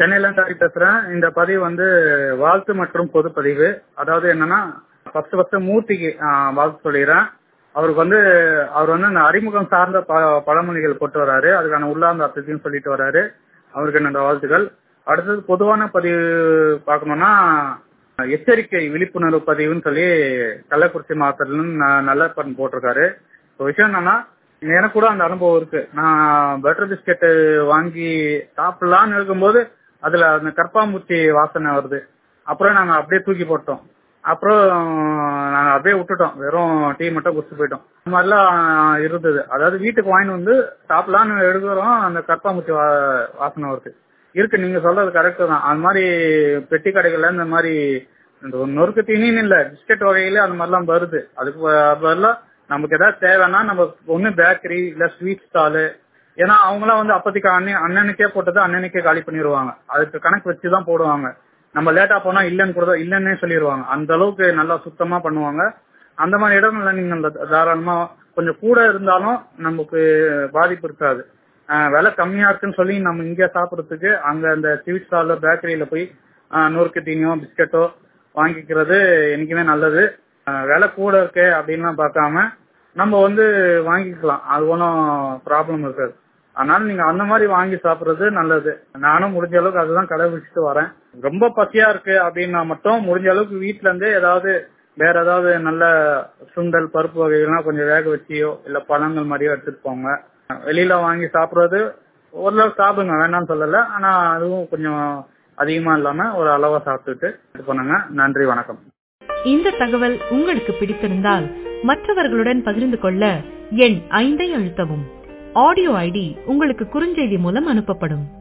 சென்னையில இருந்து ஹரி பேசுறேன் இந்த பதிவு வந்து வாழ்த்து மற்றும் பொது பதிவு அதாவது என்னன்னா ஃபர்ஸ்ட் ஃபர்ஸ்ட் மூர்த்திக்கு ஆஹ், வாழ்த்து சொல்லிடுறேன் அவருக்கு வந்து அவர் வந்து அந்த அறிமுகம் சார்ந்த ப- பழமொழிகள் போட்டு வராரு அதுக்கான உள்ளார்ந்த அர்த்தத்தையும் சொல்லிட்டு வராரு அவருக்கு என்னோட வாழ்த்துக்கள் அடுத்தது பொதுவான பதிவு பார்க்கணும்னா எச்சரிக்கை விழிப்புணர்வு பதிவுன்னு சொல்லி கள்ளக்குறிச்சி மாவட்டத்துல இருந்து ந- நல்லப்பன் போட்டிருக்காரு இப்போ விஷயம் என்னன்னா எனக்கு கூட அந்த அனுபவம் இருக்கு நான் பட்டர் பிஸ்கெட் வாங்கி சாப்பிடலாம்னு இருக்கும்போது அதுல அந்த கற்பாம்பூச்சி வாசனை வருது அப்புறம் நாங்க அப்படியே தூக்கி போட்டோம் அப்புறம் நாங்க அப்படியே விட்டுட்டோம் வெறும் டீ மட்டும் குடிச்சு போயிட்டோம் இந்த மாதிரிலாம் இருந்தது அதாவது வீட்டுக்கு வாங்கிட்டு வந்து சாப்பிடலாம்னு எடுக்கிறோம் அந்த கற்பாம்பூச்சி வா- வாசனை வருது இருக்கு நீங்க சொல்றது கரெக்ட் தான் அது மாதிரி பெட்டி கடைகள்ல இந்த மாதிரி இந்த ஒரு நொறுக்கு தீனின்னு இல்ல பிஸ்கட் வகையில அந்த மாதிரிலாம் வருது அதுக்கு ப- பதிலா நமக்கு ஏதாவது தேவைன்னா நம்ம ஒண்ணு பேக்கரி இல்ல ஸ்வீட் ஸ்டாலு ஏன்னா அவங்களாம் வந்து அப்போதைக்கு அன்னை அண்ணனுக்கே போட்டது அண்ணனுக்கே காலி பண்ணிடுவாங்க அதுக்கு கணக்கு வச்சு தான் போடுவாங்க நம்ம லேட்டா போனா இல்லன்னு கூட இல்லன்னே சொல்லிடுவாங்க அந்த அளவுக்கு நல்லா சுத்தமா பண்ணுவாங்க அந்த மாதிரி இடங்கள்ல நீங்க அந்த தாராளமா கொஞ்சம் கூட இருந்தாலும் நமக்கு பாதிப்பு இருக்காது ஆஹ் விலை கம்மியா இருக்குன்னு சொல்லி நம்ம இங்க சாப்பிடறதுக்கு அங்க அந்த ஸ்வீட் ஸ்டால்ல பேக்கரியில போய் ஆஹ் நொறுக்கு தீனியோ பிஸ்கட்டோ வாங்கிக்கிறது என்னைக்குமே நல்லது ஆஹ் விலை கூட இருக்கு அப்படின்லாம் பார்க்காம நம்ம வந்து வாங்கிக்கலாம் அது ஒன்றும் ப்ராப்ளம் இருக்காது அதனால நீங்க அந்த மாதிரி வாங்கி சாப்பிடுறது நல்லது நானும் முடிஞ்ச அளவுக்கு அதுதான் கடைபிடிச்சிட்டு வரேன் ரொம்ப பசியா இருக்கு அப்படின்னா மட்டும் முடிஞ்ச அளவுக்கு வீட்ல இருந்தே ஏதாவது வேற ஏதாவது நல்ல சுண்டல் பருப்பு வகைகள்லாம் கொஞ்சம் வேக வச்சியோ இல்ல பழங்கள் மாதிரியோ எடுத்துட்டு போங்க வெளியில வாங்கி சாப்பிடுறது ஓரளவு சாப்பிடுங்க வேணாம்னு சொல்லல ஆனா அதுவும் கொஞ்சம் அதிகமா இல்லாம ஒரு அளவா சாப்பிட்டுட்டு இது பண்ணுங்க நன்றி வணக்கம் இந்த தகவல் உங்களுக்கு பிடித்திருந்தால் மற்றவர்களுடன் பகிர்ந்து கொள்ள எண் ஐந்தை அழுத்தவும் ஆடியோ ஐடி உங்களுக்கு குறுஞ்செய்தி மூலம் அனுப்பப்படும்